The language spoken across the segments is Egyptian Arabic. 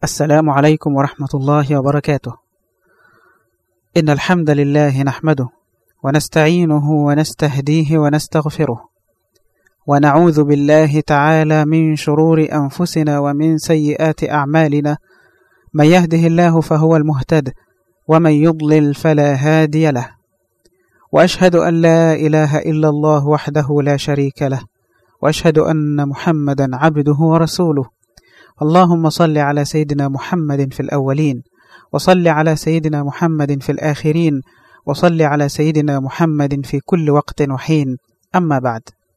السلام عليكم ورحمة الله وبركاته. إن الحمد لله نحمده ونستعينه ونستهديه ونستغفره ونعوذ بالله تعالى من شرور أنفسنا ومن سيئات أعمالنا من يهده الله فهو المهتد ومن يضلل فلا هادي له وأشهد أن لا إله إلا الله وحده لا شريك له وأشهد أن محمدا عبده ورسوله اللهم صل على سيدنا محمد في الأولين وصل على سيدنا محمد في الآخرين وصل على سيدنا محمد في كل وقت وحين أما بعد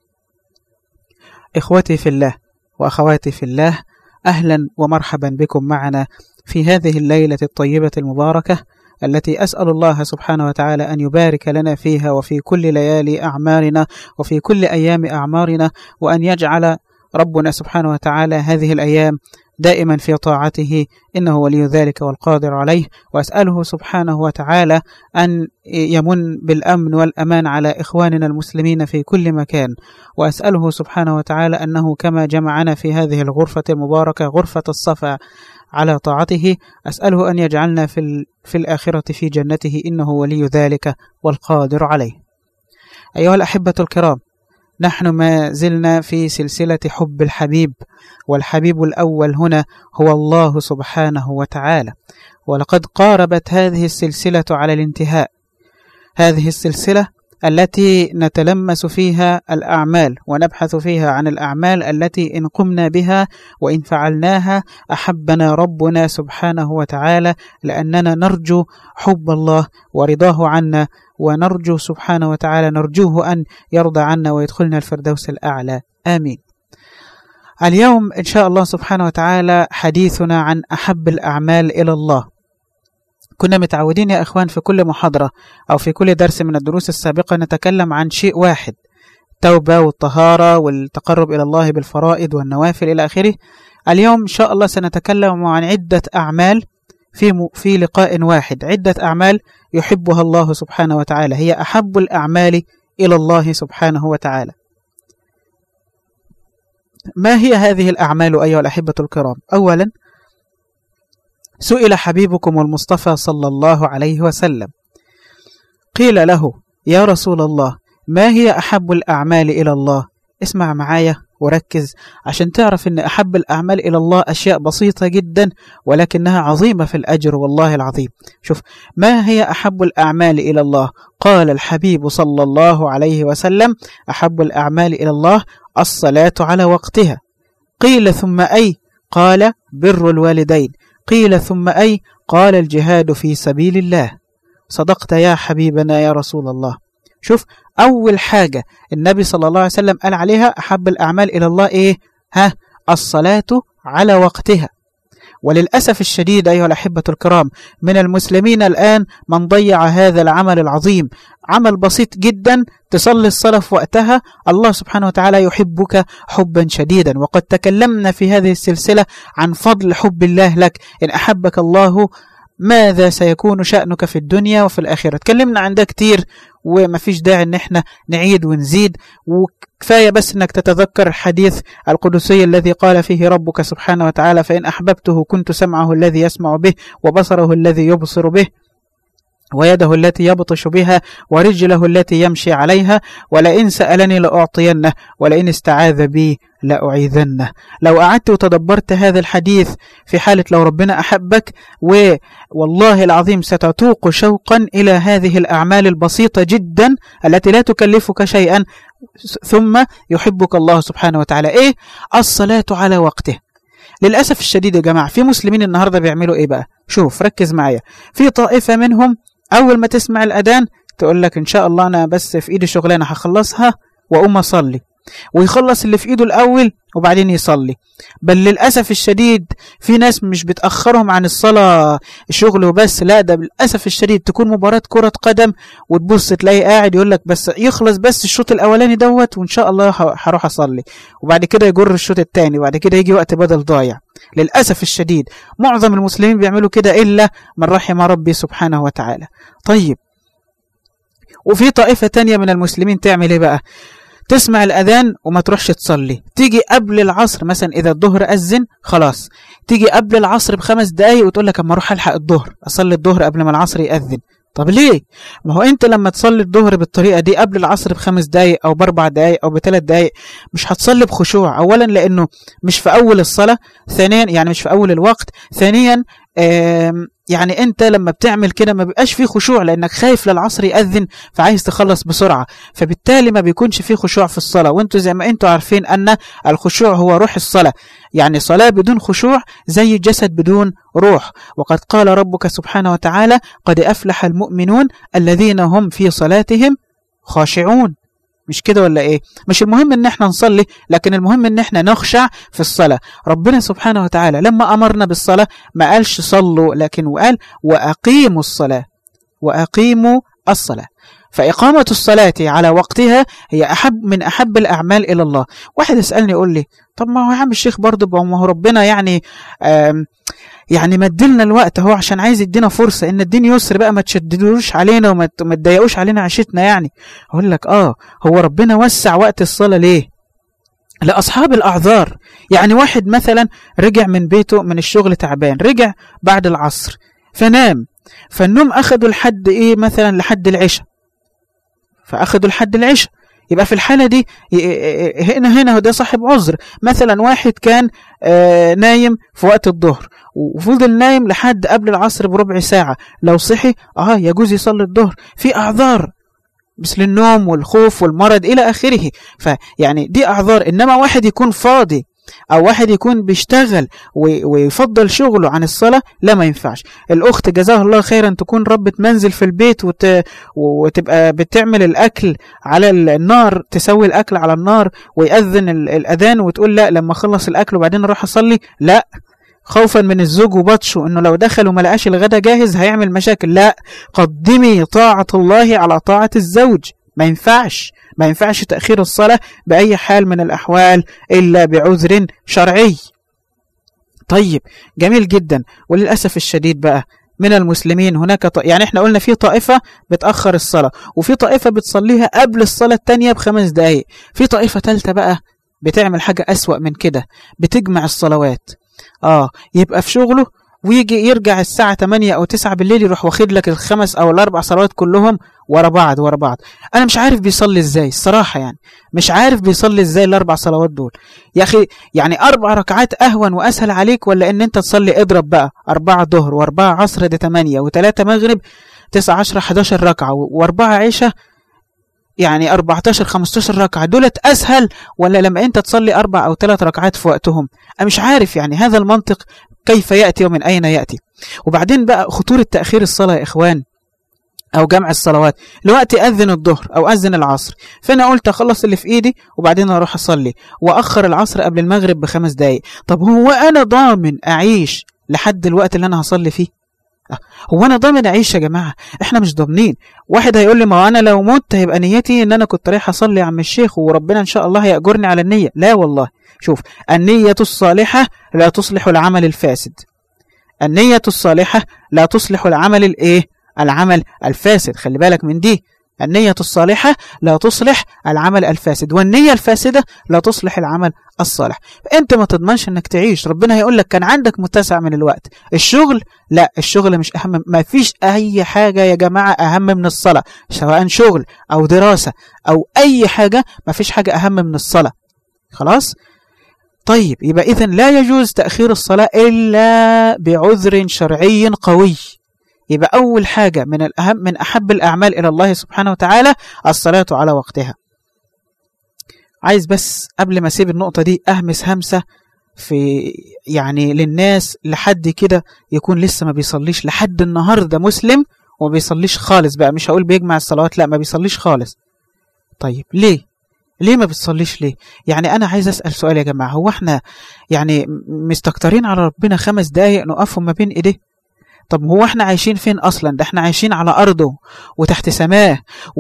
إخوتي في الله وأخواتي في الله أهلا ومرحبا بكم معنا في هذه الليلة الطيبة المباركة التي أسأل الله سبحانه وتعالى أن يبارك لنا فيها وفي كل ليالي أعمارنا وفي كل أيام أعمارنا وأن يجعل ربنا سبحانه وتعالى هذه الأيام دائما في طاعته إنه ولي ذلك والقادر عليه وأسأله سبحانه وتعالى أن يمن بالأمن والأمان على إخواننا المسلمين في كل مكان وأسأله سبحانه وتعالى أنه كما جمعنا في هذه الغرفة المباركة غرفة الصفا على طاعته أسأله أن يجعلنا في, في الآخرة في جنته إنه ولي ذلك والقادر عليه أيها الأحبة الكرام نحن ما زلنا في سلسلة حب الحبيب والحبيب الأول هنا هو الله سبحانه وتعالى ولقد قاربت هذه السلسلة على الانتهاء هذه السلسلة التي نتلمس فيها الأعمال ونبحث فيها عن الأعمال التي إن قمنا بها وإن فعلناها أحبنا ربنا سبحانه وتعالى لأننا نرجو حب الله ورضاه عنا ونرجو سبحانه وتعالى نرجوه أن يرضى عنا ويدخلنا الفردوس الأعلى آمين اليوم إن شاء الله سبحانه وتعالى حديثنا عن أحب الأعمال إلى الله كنا متعودين يا إخوان في كل محاضرة أو في كل درس من الدروس السابقة نتكلم عن شيء واحد التوبة والطهارة والتقرب إلى الله بالفرائض والنوافل إلى آخره اليوم إن شاء الله سنتكلم عن عدة أعمال في في لقاء واحد عدة أعمال يحبها الله سبحانه وتعالى هي أحب الأعمال إلى الله سبحانه وتعالى ما هي هذه الأعمال أيها الأحبة الكرام أولا سئل حبيبكم المصطفى صلى الله عليه وسلم قيل له يا رسول الله ما هي أحب الأعمال إلى الله اسمع معايا وركز عشان تعرف ان احب الاعمال الى الله اشياء بسيطه جدا ولكنها عظيمه في الاجر والله العظيم شوف ما هي احب الاعمال الى الله قال الحبيب صلى الله عليه وسلم احب الاعمال الى الله الصلاه على وقتها قيل ثم اي قال بر الوالدين قيل ثم اي قال الجهاد في سبيل الله صدقت يا حبيبنا يا رسول الله شوف أول حاجة النبي صلى الله عليه وسلم قال عليها أحب الأعمال إلى الله إيه؟ ها الصلاة على وقتها وللأسف الشديد أيها الأحبة الكرام من المسلمين الآن من ضيع هذا العمل العظيم عمل بسيط جدا تصلي الصلاة في وقتها الله سبحانه وتعالى يحبك حبا شديدا وقد تكلمنا في هذه السلسلة عن فضل حب الله لك إن أحبك الله ماذا سيكون شأنك في الدنيا وفي الآخرة تكلمنا عن ده كتير ومفيش داعي ان احنا نعيد ونزيد وكفاية بس انك تتذكر الحديث القدسي الذي قال فيه ربك سبحانه وتعالى فإن أحببته كنت سمعه الذي يسمع به وبصره الذي يبصر به ويده التي يبطش بها ورجله التي يمشي عليها ولئن سألني لأعطينه ولئن استعاذ بي لأعيذنه لو قعدت وتدبرت هذا الحديث في حالة لو ربنا أحبك والله العظيم ستتوق شوقا إلى هذه الأعمال البسيطة جدا التي لا تكلفك شيئا ثم يحبك الله سبحانه وتعالى إيه الصلاة على وقته للأسف الشديد يا جماعة في مسلمين النهاردة بيعملوا إيه بقى شوف ركز معايا في طائفة منهم أول ما تسمع الأذان تقول لك إن شاء الله أنا بس في إيدي شغلانة هخلصها وأقوم أصلي ويخلص اللي في إيده الأول وبعدين يصلي بل للأسف الشديد في ناس مش بتأخرهم عن الصلاة الشغل وبس لا ده بالأسف الشديد تكون مباراة كرة قدم وتبص تلاقي قاعد يقول لك بس يخلص بس الشوط الأولاني دوت وإن شاء الله هروح أصلي وبعد كده يجر الشوط الثاني وبعد كده يجي وقت بدل ضايع للأسف الشديد معظم المسلمين بيعملوا كده إلا من رحم ربي سبحانه وتعالى طيب وفي طائفة تانية من المسلمين تعمل إيه بقى تسمع الأذان وما تروحش تصلي تيجي قبل العصر مثلا إذا الظهر أذن خلاص تيجي قبل العصر بخمس دقايق وتقول لك أما أروح ألحق الظهر أصلي الظهر قبل ما العصر يأذن طب ليه؟ ما هو انت لما تصلي الظهر بالطريقه دي قبل العصر بخمس دقايق او باربع دقايق او بثلاث دقايق مش هتصلي بخشوع اولا لانه مش في اول الصلاه ثانيا يعني مش في اول الوقت ثانيا يعني انت لما بتعمل كده ما بيبقاش فيه خشوع لانك خايف للعصر يأذن فعايز تخلص بسرعة فبالتالي ما بيكونش فيه خشوع في الصلاة وانتوا زي ما انتوا عارفين ان الخشوع هو روح الصلاة يعني صلاة بدون خشوع زي الجسد بدون روح وقد قال ربك سبحانه وتعالى قد أفلح المؤمنون الذين هم في صلاتهم خاشعون مش كده ولا ايه مش المهم ان احنا نصلي لكن المهم ان احنا نخشع في الصلاة ربنا سبحانه وتعالى لما امرنا بالصلاة ما قالش صلوا لكن وقال واقيموا الصلاة واقيموا الصلاة فإقامة الصلاة على وقتها هي أحب من أحب الأعمال إلى الله واحد يسألني يقول لي طب ما هو يا عم الشيخ برضه ما هو ربنا يعني يعني مدلنا الوقت اهو عشان عايز يدينا فرصة ان الدين يسر بقى ما تشددوش علينا وما تضايقوش علينا عيشتنا يعني اقول لك اه هو ربنا وسع وقت الصلاة ليه لأصحاب الأعذار يعني واحد مثلا رجع من بيته من الشغل تعبان رجع بعد العصر فنام فالنوم أخده لحد إيه مثلا لحد العشاء فأخده لحد العشاء يبقى في الحالة دي هنا هنا ده صاحب عذر مثلا واحد كان نايم في وقت الظهر وفضل نايم لحد قبل العصر بربع ساعة لو صحي اه يجوز يصلي الظهر في أعذار مثل النوم والخوف والمرض إلى آخره فيعني دي أعذار إنما واحد يكون فاضي أو واحد يكون بيشتغل ويفضل شغله عن الصلاة لا ما ينفعش الأخت جزاها الله خيرا تكون ربة منزل في البيت وت... وتبقى بتعمل الأكل على النار تسوي الأكل على النار ويأذن الأذان وتقول لا لما أخلص الأكل وبعدين أروح أصلي لا خوفا من الزوج وبطشه انه لو دخل وما لقاش الغدا جاهز هيعمل مشاكل لا قدمي طاعة الله على طاعة الزوج ما ينفعش ما ينفعش تأخير الصلاة بأي حال من الأحوال إلا بعذر شرعي طيب جميل جدا وللأسف الشديد بقى من المسلمين هناك ط... يعني احنا قلنا في طائفة بتأخر الصلاة وفي طائفة بتصليها قبل الصلاة التانية بخمس دقايق في طائفة تالتة بقى بتعمل حاجة أسوأ من كده بتجمع الصلوات اه يبقى في شغله ويجي يرجع الساعة 8 أو 9 بالليل يروح واخد لك الخمس أو الأربع صلوات كلهم ورا بعض ورا بعض أنا مش عارف بيصلي إزاي الصراحة يعني مش عارف بيصلي إزاي الأربع صلوات دول يا أخي يعني أربع ركعات أهون وأسهل عليك ولا إن أنت تصلي اضرب بقى أربعة ظهر وأربعة عصر ده 8 وثلاثة مغرب 9 10 11 ركعة وأربعة عشاء يعني 14 15 ركعة دولت أسهل ولا لما أنت تصلي أربع أو ثلاث ركعات في وقتهم أنا مش عارف يعني هذا المنطق كيف يأتي ومن أين يأتي وبعدين بقى خطورة تأخير الصلاة يا إخوان أو جمع الصلوات الوقت أذن الظهر أو أذن العصر فأنا قلت أخلص اللي في إيدي وبعدين أروح أصلي وأخر العصر قبل المغرب بخمس دقايق طب هو أنا ضامن أعيش لحد الوقت اللي أنا هصلي فيه هو انا ضامن اعيش يا جماعه احنا مش ضامنين واحد هيقول لي ما انا لو مت هيبقى نيتي ان انا كنت رايح اصلي يا عم الشيخ وربنا ان شاء الله هيأجرني على النيه لا والله شوف النيه الصالحه لا تصلح العمل الفاسد النيه الصالحه لا تصلح العمل الايه العمل الفاسد خلي بالك من دي النية الصالحة لا تصلح العمل الفاسد والنية الفاسدة لا تصلح العمل الصالح فأنت ما تضمنش أنك تعيش ربنا هيقول لك كان عندك متسع من الوقت الشغل لا الشغل مش أهم ما فيش أي حاجة يا جماعة أهم من الصلاة سواء شغل أو دراسة أو أي حاجة ما فيش حاجة أهم من الصلاة خلاص طيب يبقى إذن لا يجوز تأخير الصلاة إلا بعذر شرعي قوي يبقى أول حاجة من الأهم من أحب الأعمال إلى الله سبحانه وتعالى الصلاة على وقتها عايز بس قبل ما أسيب النقطة دي أهمس همسة في يعني للناس لحد كده يكون لسه ما بيصليش لحد النهاردة مسلم وما بيصليش خالص بقى مش هقول بيجمع الصلوات لا ما بيصليش خالص طيب ليه ليه ما بتصليش ليه يعني انا عايز اسال سؤال يا جماعه هو احنا يعني مستكترين على ربنا خمس دقايق نقفهم ما بين ايديه طب هو احنا عايشين فين اصلا ده احنا عايشين على ارضه وتحت سماه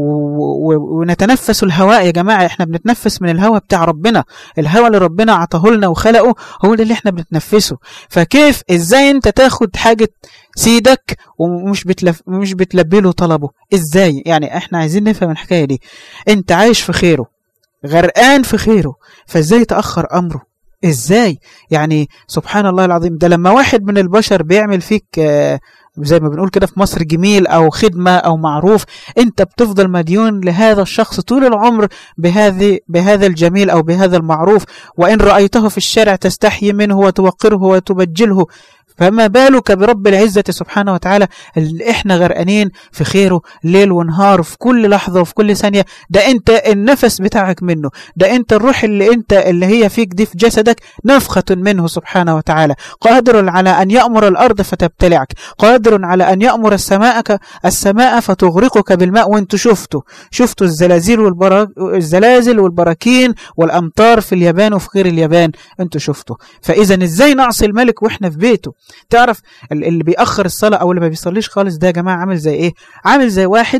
ونتنفس الهواء يا جماعه احنا بنتنفس من الهواء بتاع ربنا الهواء اللي ربنا عطاه لنا وخلقه هو ده اللي احنا بنتنفسه فكيف ازاي انت تاخد حاجه سيدك ومش بتلف مش بتلبي له طلبه ازاي يعني احنا عايزين نفهم الحكايه دي انت عايش في خيره غرقان في خيره فازاي تأخر أمره ازاي يعني سبحان الله العظيم ده لما واحد من البشر بيعمل فيك آه، زي ما بنقول كده في مصر جميل او خدمه او معروف انت بتفضل مديون لهذا الشخص طول العمر بهذه بهذا الجميل او بهذا المعروف وان رايته في الشارع تستحي منه وتوقره وتبجله فما بالك برب العزة سبحانه وتعالى اللي احنا غرقانين في خيره ليل ونهار في كل لحظة وفي كل ثانية ده انت النفس بتاعك منه ده انت الروح اللي انت اللي هي فيك دي في جسدك نفخة منه سبحانه وتعالى قادر على أن يأمر الأرض فتبتلعك قادر على أن يأمر السماء السماء فتغرقك بالماء وانت شفته شفتوا الزلازل والبرا... الزلازل والبراكين والأمطار في اليابان وفي غير اليابان انتوا شفتوا فإذا ازاي نعصي الملك واحنا في بيته تعرف اللي بيأخر الصلاة أو اللي ما بيصليش خالص ده يا جماعة عامل زي إيه؟ عامل زي واحد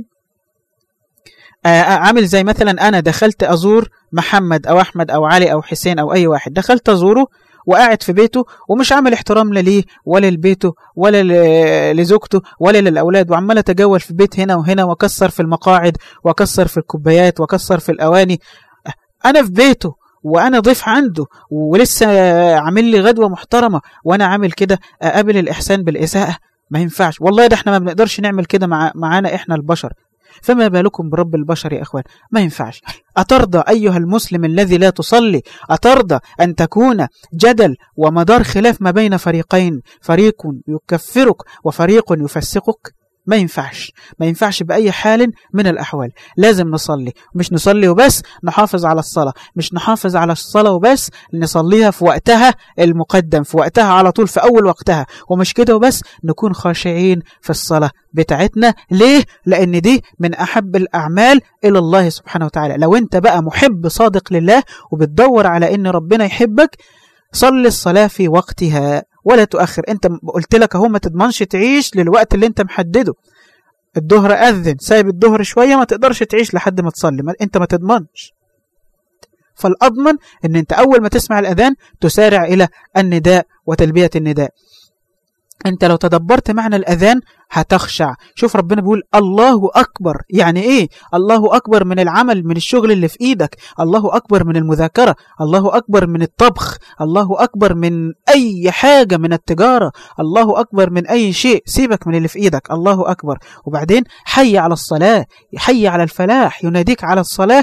آه, آه، عامل زي مثلا أنا دخلت أزور محمد أو أحمد أو علي أو حسين أو أي واحد دخلت أزوره وقاعد في بيته ومش عامل احترام لا ليه ولا لبيته ولا لزوجته ولا للأولاد وعمال أتجول في بيت هنا وهنا وأكسر في المقاعد وأكسر في الكوبايات وأكسر في الأواني أنا في بيته وانا ضيف عنده ولسه عامل لي غدوه محترمه وانا عامل كده اقابل الاحسان بالاساءه ما ينفعش والله ده احنا ما بنقدرش نعمل كده مع معانا احنا البشر فما بالكم برب البشر يا اخوان ما ينفعش أترضى أيها المسلم الذي لا تصلي أترضى أن تكون جدل ومدار خلاف ما بين فريقين فريق يكفرك وفريق يفسقك ما ينفعش ما ينفعش بأي حال من الأحوال لازم نصلي مش نصلي وبس نحافظ على الصلاة مش نحافظ على الصلاة وبس نصليها في وقتها المقدم في وقتها على طول في أول وقتها ومش كده وبس نكون خاشعين في الصلاة بتاعتنا ليه؟ لأن دي من أحب الأعمال إلى الله سبحانه وتعالى لو أنت بقى محب صادق لله وبتدور على أن ربنا يحبك صل الصلاة في وقتها ولا تؤخر انت قلت لك اهو ما تضمنش تعيش للوقت اللي انت محدده الظهر اذن سايب الظهر شويه ما تقدرش تعيش لحد ما تصلي ما انت ما تضمنش فالاضمن ان انت اول ما تسمع الاذان تسارع الى النداء وتلبيه النداء انت لو تدبرت معنى الاذان هتخشع شوف ربنا بيقول الله أكبر يعني إيه الله أكبر من العمل من الشغل اللي في إيدك الله أكبر من المذاكرة الله أكبر من الطبخ الله أكبر من أي حاجة من التجارة الله أكبر من أي شيء سيبك من اللي في إيدك الله أكبر وبعدين حي على الصلاة حي على الفلاح يناديك على الصلاة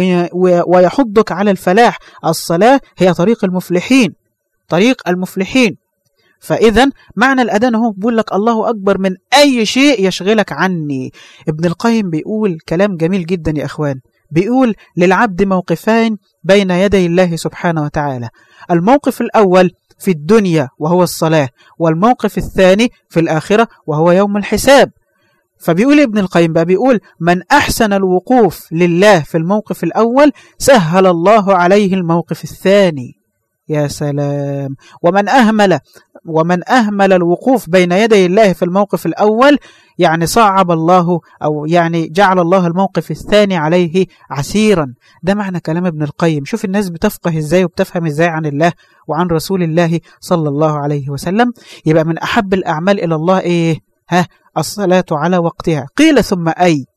ويحضك على الفلاح الصلاة هي طريق المفلحين طريق المفلحين فإذا معنى الأذان هو بيقول لك الله أكبر من أي شيء يشغلك عني ابن القيم بيقول كلام جميل جدا يا أخوان بيقول للعبد موقفان بين يدي الله سبحانه وتعالى الموقف الأول في الدنيا وهو الصلاة والموقف الثاني في الآخرة وهو يوم الحساب فبيقول ابن القيم بقى بيقول من أحسن الوقوف لله في الموقف الأول سهل الله عليه الموقف الثاني يا سلام ومن أهمل ومن أهمل الوقوف بين يدي الله في الموقف الأول يعني صعب الله أو يعني جعل الله الموقف الثاني عليه عسيرا ده معنى كلام ابن القيم شوف الناس بتفقه إزاي وبتفهم إزاي عن الله وعن رسول الله صلى الله عليه وسلم يبقى من أحب الأعمال إلى الله إيه ها الصلاة على وقتها قيل ثم أي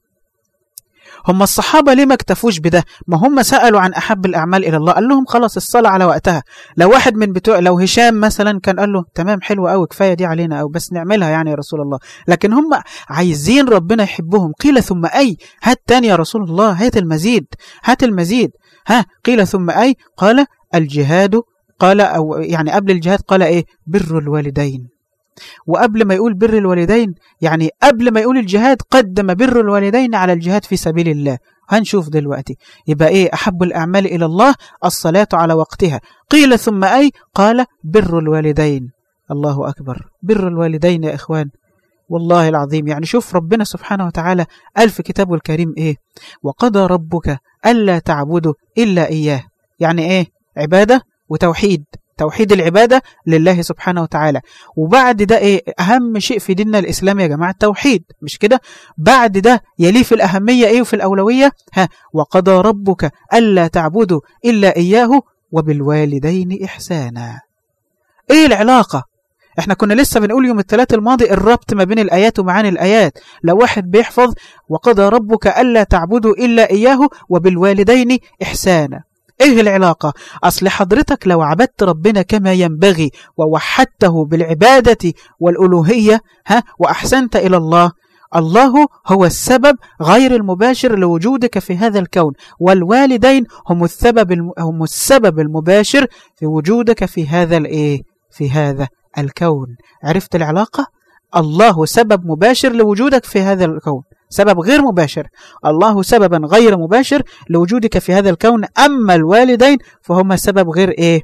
هم الصحابة ليه ما اكتفوش بده ما هم سألوا عن أحب الأعمال إلى الله قال لهم خلاص الصلاة على وقتها لو واحد من بتوع لو هشام مثلا كان قال له تمام حلوة أوي كفاية دي علينا أو بس نعملها يعني يا رسول الله لكن هم عايزين ربنا يحبهم قيل ثم أي هات تاني يا رسول الله هات المزيد هات المزيد ها قيل ثم أي قال الجهاد قال أو يعني قبل الجهاد قال إيه بر الوالدين وقبل ما يقول بر الوالدين يعني قبل ما يقول الجهاد قدم بر الوالدين على الجهاد في سبيل الله هنشوف دلوقتي يبقى ايه احب الاعمال الى الله الصلاه على وقتها قيل ثم اي قال بر الوالدين الله اكبر بر الوالدين يا اخوان والله العظيم يعني شوف ربنا سبحانه وتعالى قال في كتابه الكريم ايه وقضى ربك الا تعبدوا الا اياه يعني ايه عباده وتوحيد توحيد العبادة لله سبحانه وتعالى وبعد ده إيه أهم شيء في ديننا الإسلام يا جماعة التوحيد مش كده بعد ده يليه في الأهمية إيه وفي الأولوية ها وقضى ربك ألا تعبدوا إلا إياه وبالوالدين إحسانا إيه العلاقة احنا كنا لسه بنقول يوم الثلاث الماضي الربط ما بين الآيات ومعاني الآيات لو واحد بيحفظ وقضى ربك ألا تعبدوا إلا إياه وبالوالدين إحسانا ايه العلاقة اصل حضرتك لو عبدت ربنا كما ينبغي ووحدته بالعبادة والألوهية ها وأحسنت إلى الله الله هو السبب غير المباشر لوجودك في هذا الكون والوالدين هم السبب هم السبب المباشر في وجودك في هذا الايه في هذا الكون عرفت العلاقة الله سبب مباشر لوجودك في هذا الكون سبب غير مباشر الله سببا غير مباشر لوجودك في هذا الكون أما الوالدين فهم سبب غير إيه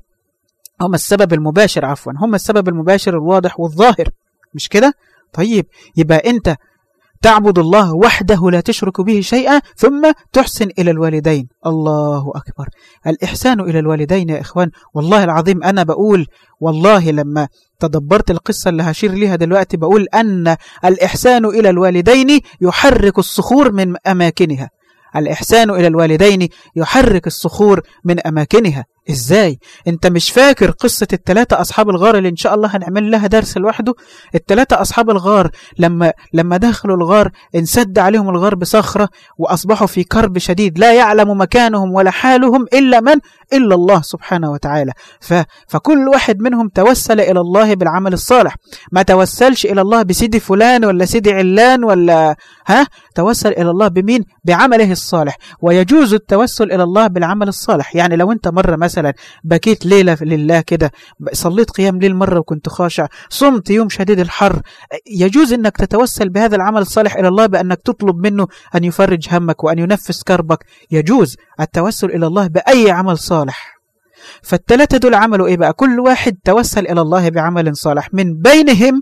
هم السبب المباشر عفوا هم السبب المباشر الواضح والظاهر مش كده طيب يبقى أنت تعبد الله وحده لا تشرك به شيئا ثم تحسن إلى الوالدين الله أكبر الإحسان إلى الوالدين يا إخوان والله العظيم أنا بقول والله لما تدبرت القصة اللي هشير لها دلوقتي بقول أن الإحسان إلى الوالدين يحرك الصخور من أماكنها الإحسان إلى الوالدين يحرك الصخور من أماكنها إزاي؟ أنت مش فاكر قصة التلاتة أصحاب الغار اللي إن شاء الله هنعمل لها درس لوحده التلاتة أصحاب الغار لما, لما دخلوا الغار انسد عليهم الغار بصخرة وأصبحوا في كرب شديد لا يعلم مكانهم ولا حالهم إلا من؟ إلا الله سبحانه وتعالى ف... فكل واحد منهم توسل إلى الله بالعمل الصالح ما توسلش إلى الله بسيدي فلان ولا سيدي علان ولا ها توسل إلى الله بمين؟ بعمله الصالح ويجوز التوسل إلى الله بالعمل الصالح يعني لو أنت مرة مثلا مثلا بكيت ليلة لله كده صليت قيام ليل مرة وكنت خاشع صمت يوم شديد الحر يجوز أنك تتوسل بهذا العمل الصالح إلى الله بأنك تطلب منه أن يفرج همك وأن ينفس كربك يجوز التوسل إلى الله بأي عمل صالح فالثلاثة دول عملوا إيه بقى كل واحد توسل إلى الله بعمل صالح من بينهم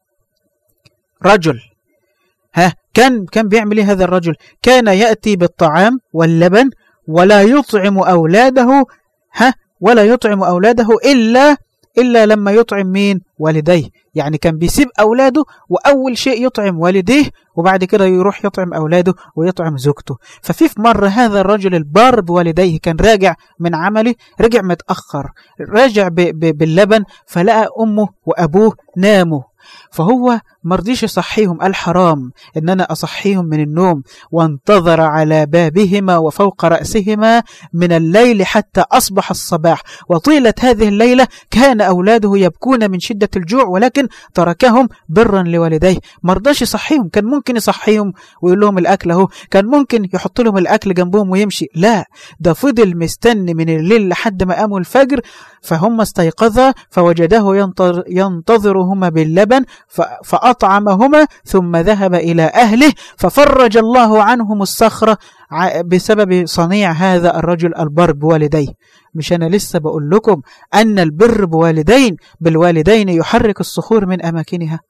رجل ها كان كان بيعمل ايه هذا الرجل كان يأتي بالطعام واللبن ولا يطعم أولاده ها ولا يطعم أولاده إلا إلا لما يطعم مين والديه يعني كان بيسيب أولاده وأول شيء يطعم والديه وبعد كده يروح يطعم أولاده ويطعم زوجته ففي في مرة هذا الرجل البار بوالديه كان راجع من عمله رجع متأخر راجع باللبن فلقى أمه وأبوه ناموا فهو مرضيش يصحيهم الحرام إن أنا أصحيهم من النوم وانتظر على بابهما وفوق رأسهما من الليل حتى أصبح الصباح وطيلة هذه الليلة كان أولاده يبكون من شدة الجوع ولكن تركهم برا لوالديه مرضاش يصحيهم كان ممكن يصحيهم ويقول لهم الأكل أهو كان ممكن يحط لهم الأكل جنبهم ويمشي لا ده فضل مستني من الليل لحد ما قاموا الفجر فهم استيقظا فوجده ينتظرهما باللبن فأطعمهما ثم ذهب إلى أهله ففرج الله عنهم الصخرة بسبب صنيع هذا الرجل البر بوالديه مش أنا لسه بقول لكم أن البر بوالدين بالوالدين يحرك الصخور من أماكنها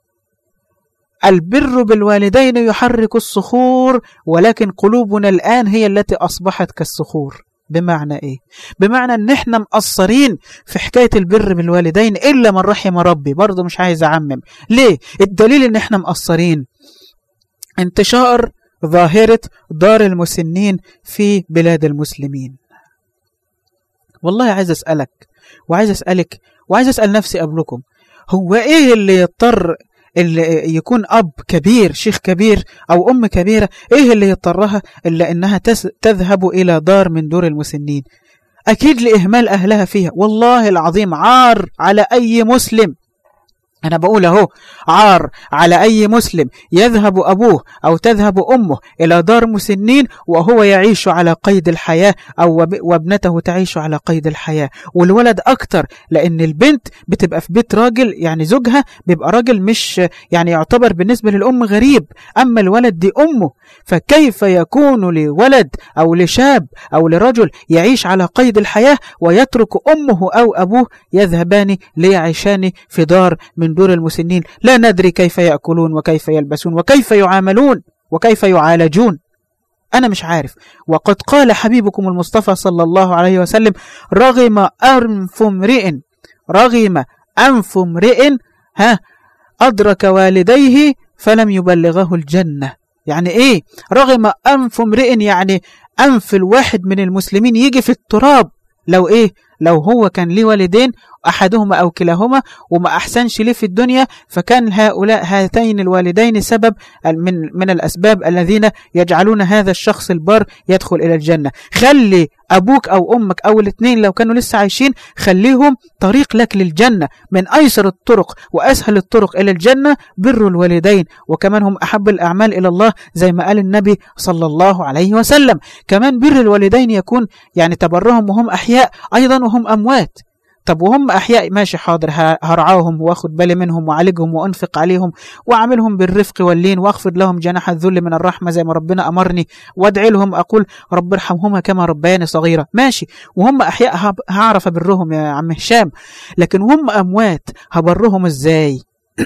البر بالوالدين يحرك الصخور ولكن قلوبنا الآن هي التي أصبحت كالصخور بمعنى ايه بمعنى ان احنا مقصرين في حكاية البر بالوالدين الا من رحم ربي برضه مش عايز اعمم ليه الدليل ان احنا مقصرين انتشار ظاهرة دار المسنين في بلاد المسلمين والله عايز اسألك وعايز اسألك وعايز اسأل نفسي قبلكم هو ايه اللي يضطر اللي يكون أب كبير شيخ كبير أو أم كبيرة إيه اللي يضطرها إلا إنها تذهب إلى دار من دور المسنين أكيد لإهمال أهلها فيها والله العظيم عار على أي مسلم أنا بقول أهو عار على أي مسلم يذهب أبوه أو تذهب أمه إلى دار مسنين وهو يعيش على قيد الحياة أو وابنته تعيش على قيد الحياة والولد أكتر لأن البنت بتبقى في بيت راجل يعني زوجها بيبقى راجل مش يعني يعتبر بالنسبة للأم غريب أما الولد دي أمه فكيف يكون لولد أو لشاب أو لرجل يعيش على قيد الحياة ويترك أمه أو أبوه يذهبان ليعيشان في دار من من دور المسنين لا ندري كيف يأكلون وكيف يلبسون وكيف يعاملون وكيف يعالجون أنا مش عارف وقد قال حبيبكم المصطفى صلى الله عليه وسلم رغم أنف امرئ رغم أنف امرئ ها أدرك والديه فلم يبلغه الجنة يعني إيه رغم أنف امرئ يعني أنف الواحد من المسلمين يجي في التراب لو إيه لو هو كان ليه والدين أحدهما أو كلاهما وما أحسنش ليه في الدنيا فكان هؤلاء هاتين الوالدين سبب من, من الأسباب الذين يجعلون هذا الشخص البار يدخل إلى الجنة خلي أبوك أو أمك أو الاثنين لو كانوا لسه عايشين خليهم طريق لك للجنة من أيسر الطرق وأسهل الطرق إلى الجنة بر الوالدين وكمان هم أحب الأعمال إلى الله زي ما قال النبي صلى الله عليه وسلم كمان بر الوالدين يكون يعني تبرهم وهم أحياء أيضا وهم أموات طب وهم أحياء ماشي حاضر هرعاهم واخد بالي منهم وعالجهم وأنفق عليهم وأعملهم بالرفق واللين وأخفض لهم جناح الذل من الرحمة زي ما ربنا أمرني وأدعي لهم أقول رب ارحمهما كما ربياني صغيرة ماشي وهم أحياء هعرف أبرهم يا عم هشام لكن وهم أموات هبرهم إزاي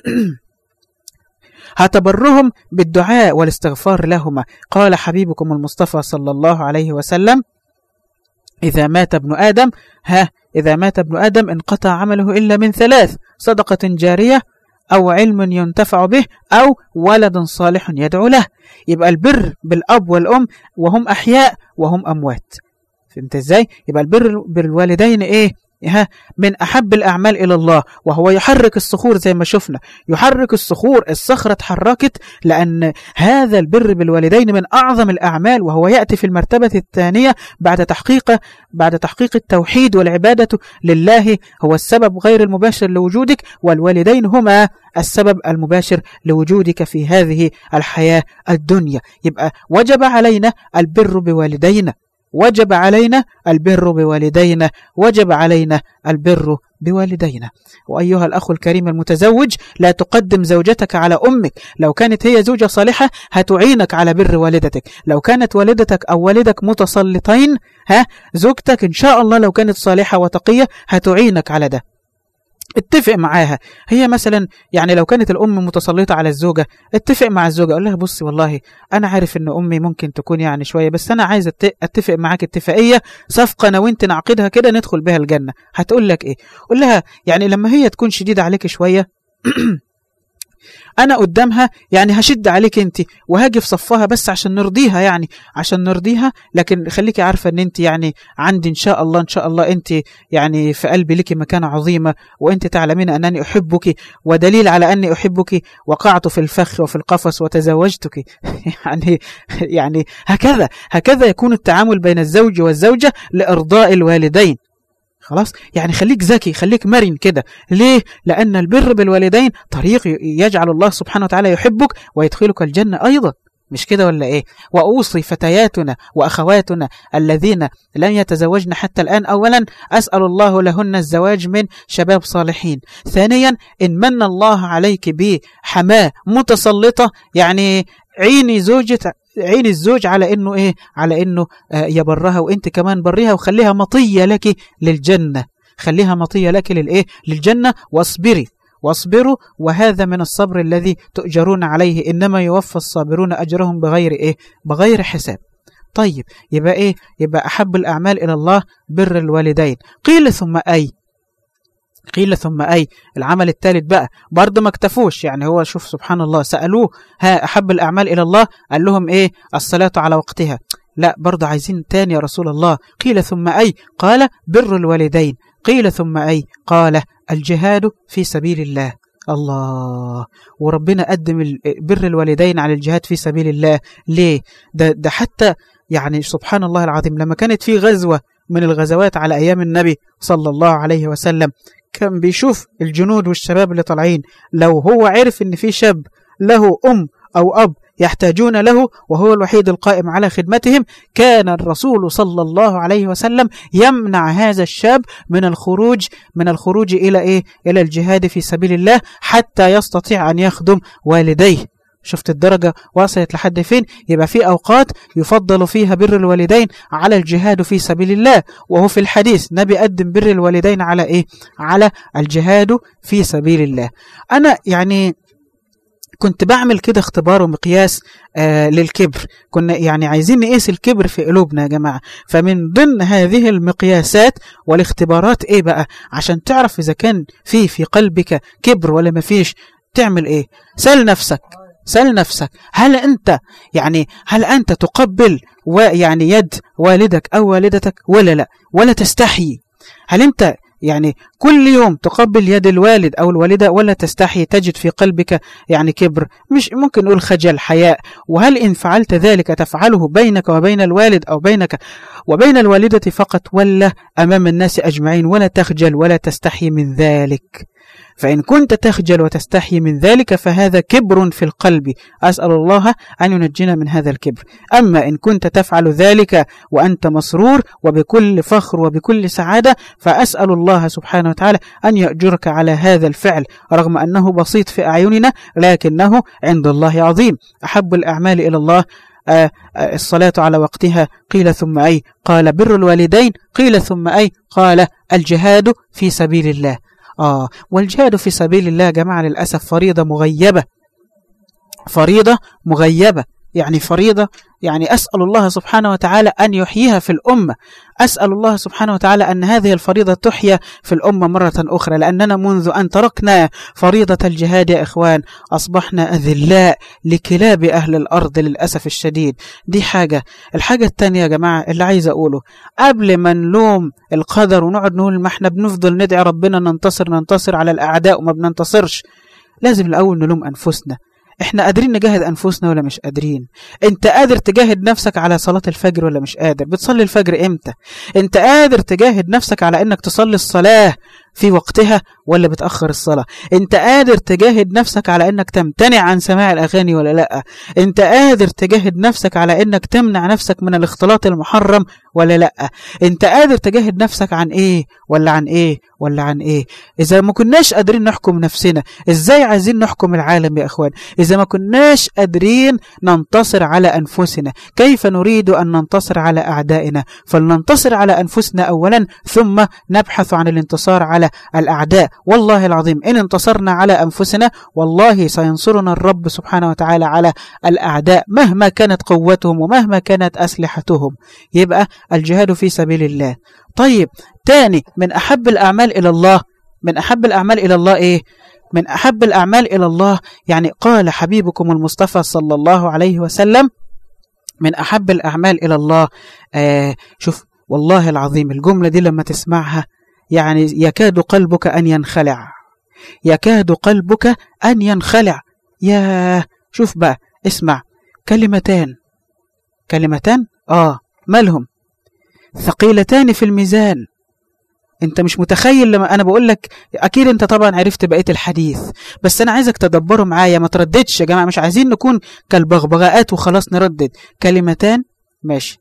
هتبرهم بالدعاء والاستغفار لهما قال حبيبكم المصطفى صلى الله عليه وسلم إذا مات ابن آدم ها إذا مات ابن آدم انقطع عمله إلا من ثلاث صدقة جارية أو علم ينتفع به أو ولد صالح يدعو له يبقى البر بالأب والأم وهم أحياء وهم أموات فهمت ازاي يبقى البر بالوالدين ايه من أحب الأعمال إلى الله وهو يحرك الصخور زي ما شفنا يحرك الصخور الصخرة اتحركت لأن هذا البر بالوالدين من أعظم الأعمال وهو يأتي في المرتبة الثانية بعد تحقيق بعد تحقيق التوحيد والعبادة لله هو السبب غير المباشر لوجودك والوالدين هما السبب المباشر لوجودك في هذه الحياة الدنيا يبقى وجب علينا البر بوالدينا وجب علينا البر بوالدينا وجب علينا البر بوالدينا وأيها الأخ الكريم المتزوج لا تقدم زوجتك على أمك لو كانت هي زوجة صالحة هتعينك على بر والدتك لو كانت والدتك أو والدك متسلطين ها زوجتك إن شاء الله لو كانت صالحة وتقية هتعينك على ده اتفق معاها هي مثلا يعني لو كانت الام متسلطه على الزوجه اتفق مع الزوجه اقول لها بصي والله انا عارف ان امي ممكن تكون يعني شويه بس انا عايز اتفق معاك اتفاقيه صفقه انا وانت نعقدها كده ندخل بها الجنه هتقول لك ايه قول لها يعني لما هي تكون شديده عليك شويه انا قدامها يعني هشد عليك انت وهاجي في صفها بس عشان نرضيها يعني عشان نرضيها لكن خليكي عارفه ان انت يعني عندي ان شاء الله ان شاء الله انت يعني في قلبي لك مكانه عظيمه وانت تعلمين انني احبك ودليل على اني احبك وقعت في الفخ وفي القفص وتزوجتك يعني يعني هكذا هكذا يكون التعامل بين الزوج والزوجه لارضاء الوالدين خلاص يعني خليك ذكي خليك مرن كده ليه لأن البر بالوالدين طريق يجعل الله سبحانه وتعالى يحبك ويدخلك الجنة أيضا مش كده ولا ايه واوصي فتياتنا واخواتنا الذين لم يتزوجن حتى الان اولا اسال الله لهن الزواج من شباب صالحين ثانيا ان من الله عليك بحماه متسلطه يعني عيني زوجة عين الزوج على انه ايه على انه آه يبرها وانت كمان بريها وخليها مطيه لك للجنه خليها مطيه لك للايه للجنه واصبري واصبروا وهذا من الصبر الذي تؤجرون عليه انما يوفى الصابرون اجرهم بغير ايه بغير حساب طيب يبقى ايه يبقى احب الاعمال الى الله بر الوالدين قيل ثم اي قيل ثم أي العمل الثالث بقى برضه ما اكتفوش يعني هو شوف سبحان الله سألوه ها أحب الأعمال إلى الله قال لهم إيه الصلاة على وقتها لا برضه عايزين تاني يا رسول الله قيل ثم أي قال بر الوالدين قيل ثم أي قال الجهاد في سبيل الله الله وربنا قدم بر الوالدين على الجهاد في سبيل الله ليه ده, ده حتى يعني سبحان الله العظيم لما كانت في غزوة من الغزوات على أيام النبي صلى الله عليه وسلم كان بيشوف الجنود والشباب اللي طالعين لو هو عرف ان في شاب له ام او اب يحتاجون له وهو الوحيد القائم على خدمتهم كان الرسول صلى الله عليه وسلم يمنع هذا الشاب من الخروج من الخروج الى ايه الى الجهاد في سبيل الله حتى يستطيع ان يخدم والديه شفت الدرجة وصلت لحد فين يبقى في أوقات يفضل فيها بر الوالدين على الجهاد في سبيل الله وهو في الحديث نبي قدم بر الوالدين على إيه على الجهاد في سبيل الله أنا يعني كنت بعمل كده اختبار ومقياس آه للكبر كنا يعني عايزين نقيس الكبر في قلوبنا يا جماعة فمن ضمن هذه المقياسات والاختبارات ايه بقى عشان تعرف اذا كان في في قلبك كبر ولا ما فيش تعمل ايه سأل نفسك سأل نفسك هل أنت يعني هل أنت تقبل ويعني يد والدك أو والدتك ولا لا ولا تستحي هل أنت يعني كل يوم تقبل يد الوالد أو الوالدة ولا تستحي تجد في قلبك يعني كبر مش ممكن نقول خجل حياء وهل إن فعلت ذلك تفعله بينك وبين الوالد أو بينك وبين الوالدة فقط ولا أمام الناس أجمعين ولا تخجل ولا تستحي من ذلك فإن كنت تخجل وتستحي من ذلك فهذا كبر في القلب أسأل الله أن ينجينا من هذا الكبر أما إن كنت تفعل ذلك وأنت مسرور وبكل فخر وبكل سعادة فأسأل الله سبحانه وتعالى أن يأجرك على هذا الفعل رغم أنه بسيط في أعيننا لكنه عند الله عظيم أحب الأعمال إلى الله آه، آه، الصلاة على وقتها قيل ثم أي قال بر الوالدين قيل ثم أي قال الجهاد في سبيل الله آه والجهاد في سبيل الله يا جماعة للأسف فريضة مغيبة فريضة مغيبة يعني فريضة يعني أسأل الله سبحانه وتعالى أن يحييها في الأمة أسأل الله سبحانه وتعالى أن هذه الفريضة تحيا في الأمة مرة أخرى لأننا منذ أن تركنا فريضة الجهاد يا إخوان أصبحنا أذلاء لكلاب أهل الأرض للأسف الشديد دي حاجة الحاجة الثانية يا جماعة اللي عايز أقوله قبل ما نلوم القدر ونقعد نقول ما احنا بنفضل ندعي ربنا ننتصر ننتصر على الأعداء وما بننتصرش لازم الأول نلوم أنفسنا احنا قادرين نجاهد انفسنا ولا مش قادرين انت قادر تجاهد نفسك على صلاة الفجر ولا مش قادر بتصلي الفجر امتى انت قادر تجاهد نفسك على انك تصلي الصلاة في وقتها ولا بتأخر الصلاة انت قادر تجاهد نفسك على انك تمتنع عن سماع الاغاني ولا لا انت قادر تجاهد نفسك على انك تمنع نفسك من الاختلاط المحرم ولا لا انت قادر تجاهد نفسك عن ايه ولا عن ايه ولا عن ايه اذا ما كناش قادرين نحكم نفسنا ازاي عايزين نحكم العالم يا اخوان اذا ما كناش قادرين ننتصر على انفسنا كيف نريد ان ننتصر على اعدائنا فلننتصر على انفسنا اولا ثم نبحث عن الانتصار على الاعداء والله العظيم ان انتصرنا على انفسنا والله سينصرنا الرب سبحانه وتعالى على الاعداء مهما كانت قوتهم ومهما كانت اسلحتهم يبقى الجهاد في سبيل الله طيب تاني من أحب الأعمال إلى الله من أحب الأعمال إلى الله إيه من أحب الأعمال إلى الله يعني قال حبيبكم المصطفى صلى الله عليه وسلم من أحب الأعمال إلى الله آه شوف والله العظيم الجملة دي لما تسمعها يعني يكاد قلبك أن ينخلع يكاد قلبك أن ينخلع يا شوف بقى اسمع كلمتان كلمتان آه مالهم ثقيلتان في الميزان انت مش متخيل لما انا بقول لك اكيد انت طبعا عرفت بقيه الحديث بس انا عايزك تدبره معايا ما ترددش يا جماعه مش عايزين نكون كالبغبغاءات وخلاص نردد كلمتان ماشي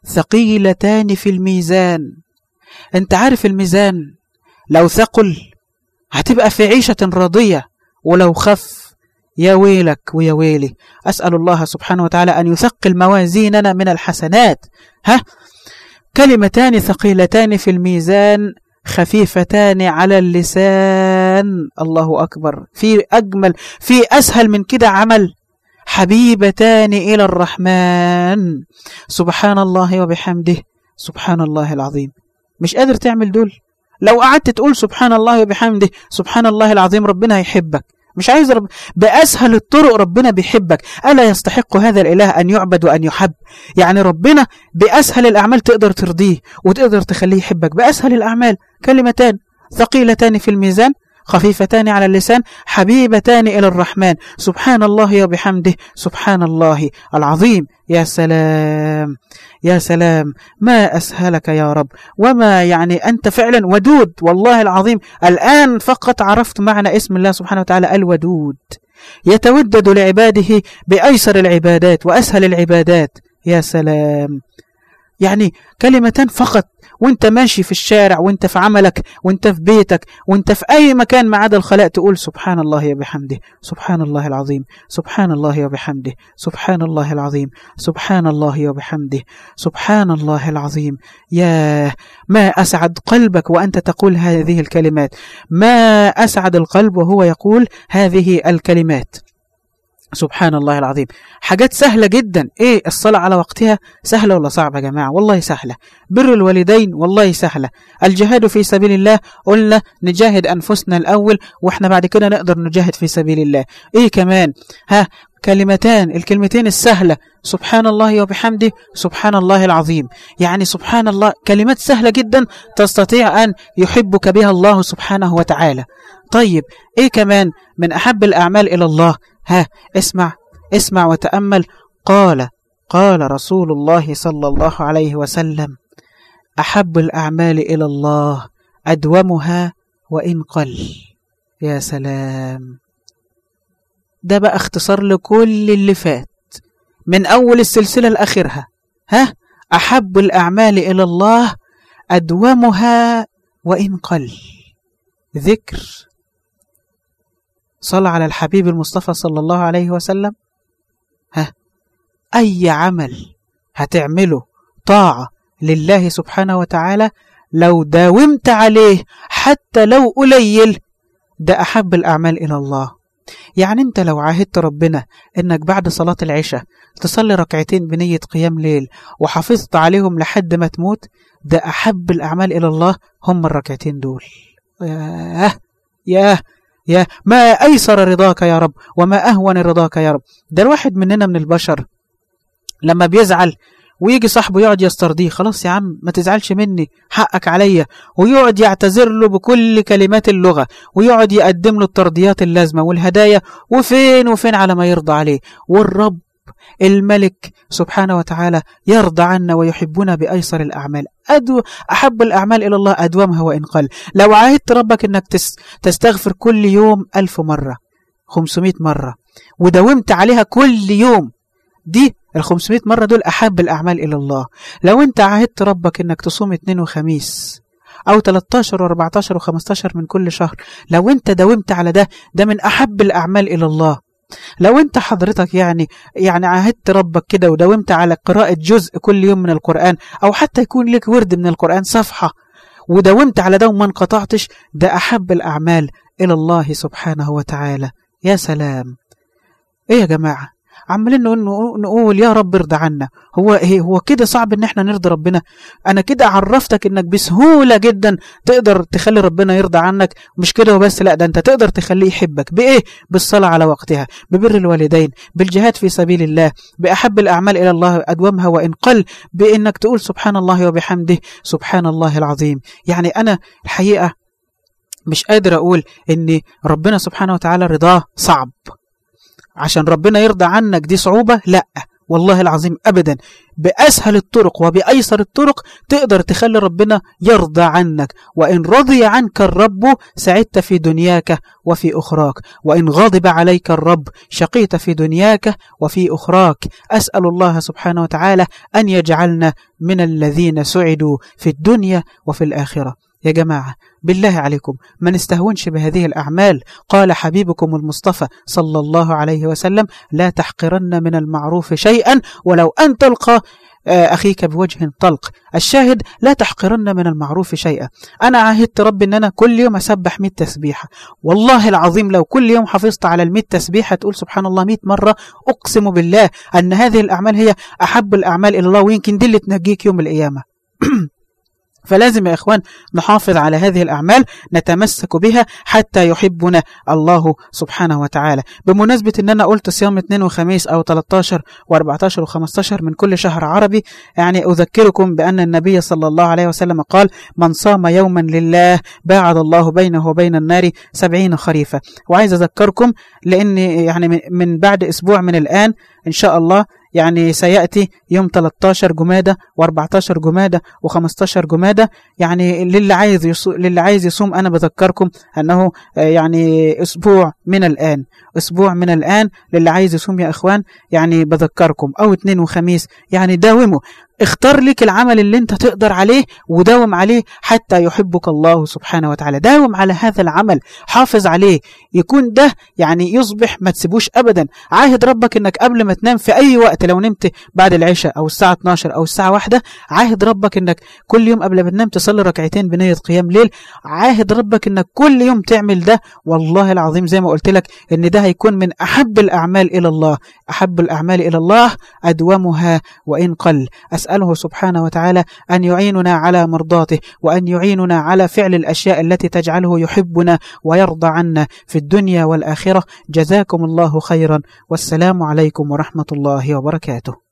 ثقيلتان في الميزان انت عارف الميزان لو ثقل هتبقى في عيشه راضيه ولو خف يا ويلك ويا ويلي اسال الله سبحانه وتعالى ان يثقل موازيننا من الحسنات ها كلمتان ثقيلتان في الميزان خفيفتان على اللسان الله أكبر في أجمل في أسهل من كده عمل حبيبتان إلى الرحمن سبحان الله وبحمده سبحان الله العظيم مش قادر تعمل دول لو قعدت تقول سبحان الله وبحمده سبحان الله العظيم ربنا هيحبك مش عايز رب... بأسهل الطرق ربنا بيحبك ألا يستحق هذا الإله أن يعبد وأن يحب يعني ربنا بأسهل الأعمال تقدر ترضيه وتقدر تخليه يحبك بأسهل الأعمال كلمتان ثقيلتان في الميزان خفيفتان على اللسان حبيبتان إلى الرحمن سبحان الله وبحمده سبحان الله العظيم يا سلام يا سلام ما أسهلك يا رب وما يعني أنت فعلا ودود والله العظيم الآن فقط عرفت معنى اسم الله سبحانه وتعالى الودود يتودد لعباده بأيسر العبادات وأسهل العبادات يا سلام يعني كلمتان فقط وانت ماشي في الشارع وانت في عملك وانت في بيتك وانت في اي مكان ما عدا الخلاء تقول سبحان الله وبحمده سبحان الله العظيم سبحان الله وبحمده سبحان الله العظيم سبحان الله وبحمده سبحان الله العظيم يا ما اسعد قلبك وانت تقول هذه الكلمات ما اسعد القلب وهو يقول هذه الكلمات سبحان الله العظيم حاجات سهلة جدا ايه الصلاة على وقتها سهلة ولا صعبة يا جماعة والله سهلة بر الوالدين والله سهلة الجهاد في سبيل الله قلنا نجاهد أنفسنا الأول واحنا بعد كده نقدر نجاهد في سبيل الله ايه كمان ها كلمتان الكلمتين السهلة سبحان الله وبحمده سبحان الله العظيم يعني سبحان الله كلمات سهلة جدا تستطيع أن يحبك بها الله سبحانه وتعالى طيب ايه كمان من أحب الأعمال إلى الله ها اسمع اسمع وتأمل قال قال رسول الله صلى الله عليه وسلم أحب الأعمال إلى الله أدومها وإن قل يا سلام ده بقى اختصار لكل اللي فات من أول السلسلة لآخرها ها أحب الأعمال إلى الله أدومها وإن قل ذكر صلى على الحبيب المصطفى صلى الله عليه وسلم ها أي عمل هتعمله طاعة لله سبحانه وتعالى لو داومت عليه حتى لو قليل ده أحب الأعمال إلى الله يعني أنت لو عاهدت ربنا إنك بعد صلاة العشاء تصلي ركعتين بنية قيام ليل وحافظت عليهم لحد ما تموت ده أحب الأعمال إلى الله هم الركعتين دول ياه ياه يا ما أيسر رضاك يا رب وما أهون رضاك يا رب ده الواحد مننا من البشر لما بيزعل ويجي صاحبه يقعد يسترضيه خلاص يا عم ما تزعلش مني حقك عليا ويقعد يعتذر له بكل كلمات اللغة ويقعد يقدم له الترضيات اللازمة والهدايا وفين وفين على ما يرضى عليه والرب الملك سبحانه وتعالى يرضى عنا ويحبنا بأيسر الأعمال أدو أحب الأعمال إلى الله أدومها وإن قل لو عاهدت ربك أنك تستغفر كل يوم ألف مرة خمسمائة مرة وداومت عليها كل يوم دي ال 500 مرة دول أحب الأعمال إلى الله لو أنت عاهدت ربك أنك تصوم اثنين وخميس أو 13 و14 و15 من كل شهر لو أنت داومت على ده ده من أحب الأعمال إلى الله لو انت حضرتك يعني يعني عاهدت ربك كده وداومت على قراءة جزء كل يوم من القرآن أو حتى يكون لك ورد من القرآن صفحة وداومت على ده وما انقطعتش ده أحب الأعمال إلى الله سبحانه وتعالى يا سلام إيه يا جماعة عمالين نقول يا رب ارضى عنا هو ايه هو كده صعب ان احنا نرضي ربنا انا كده عرفتك انك بسهوله جدا تقدر تخلي ربنا يرضى عنك مش كده وبس لا ده انت تقدر تخليه يحبك بايه بالصلاه على وقتها ببر الوالدين بالجهاد في سبيل الله باحب الاعمال الى الله ادومها وان قل بانك تقول سبحان الله وبحمده سبحان الله العظيم يعني انا الحقيقه مش قادر اقول ان ربنا سبحانه وتعالى رضاه صعب عشان ربنا يرضى عنك دي صعوبة لا والله العظيم أبدا بأسهل الطرق وبأيسر الطرق تقدر تخلي ربنا يرضى عنك وإن رضي عنك الرب سعدت في دنياك وفي أخراك وإن غضب عليك الرب شقيت في دنياك وفي أخراك أسأل الله سبحانه وتعالى أن يجعلنا من الذين سعدوا في الدنيا وفي الآخرة يا جماعة بالله عليكم ما نستهونش بهذه الأعمال قال حبيبكم المصطفى صلى الله عليه وسلم لا تحقرن من المعروف شيئا ولو أن تلقى أخيك بوجه طلق الشاهد لا تحقرن من المعروف شيئا أنا عاهدت ربي أن أنا كل يوم أسبح 100 تسبيحة والله العظيم لو كل يوم حفظت على ال 100 تسبيحة تقول سبحان الله 100 مرة أقسم بالله أن هذه الأعمال هي أحب الأعمال إلى الله ويمكن دي اللي تنجيك يوم القيامة فلازم يا إخوان نحافظ على هذه الأعمال نتمسك بها حتى يحبنا الله سبحانه وتعالى بمناسبة أن أنا قلت صيام اثنين وخميس أو 13 و14 و15 من كل شهر عربي يعني أذكركم بأن النبي صلى الله عليه وسلم قال من صام يوما لله باعد الله بينه وبين النار سبعين خريفة وعايز أذكركم لأن يعني من بعد أسبوع من الآن إن شاء الله يعني سيأتي يوم 13 جمادة و14 جمادة و15 جمادة يعني للي عايز يصوم للي عايز يصوم أنا بذكركم أنه يعني أسبوع من الآن أسبوع من الآن للي عايز يصوم يا إخوان يعني بذكركم أو اثنين وخميس يعني داوموا اختار لك العمل اللي انت تقدر عليه وداوم عليه حتى يحبك الله سبحانه وتعالى داوم على هذا العمل حافظ عليه يكون ده يعني يصبح ما تسيبوش ابدا عاهد ربك انك قبل ما تنام في اي وقت لو نمت بعد العشاء او الساعه 12 او الساعه 1 عاهد ربك انك كل يوم قبل ما تنام تصلي ركعتين بنيه قيام ليل عاهد ربك انك كل يوم تعمل ده والله العظيم زي ما قلت لك ان ده هيكون من احب الاعمال الى الله احب الاعمال الى الله ادومها وان قل اساله سبحانه وتعالى ان يعيننا على مرضاته وان يعيننا على فعل الاشياء التي تجعله يحبنا ويرضى عنا في الدنيا والاخره جزاكم الله خيرا والسلام عليكم ورحمه الله وبركاته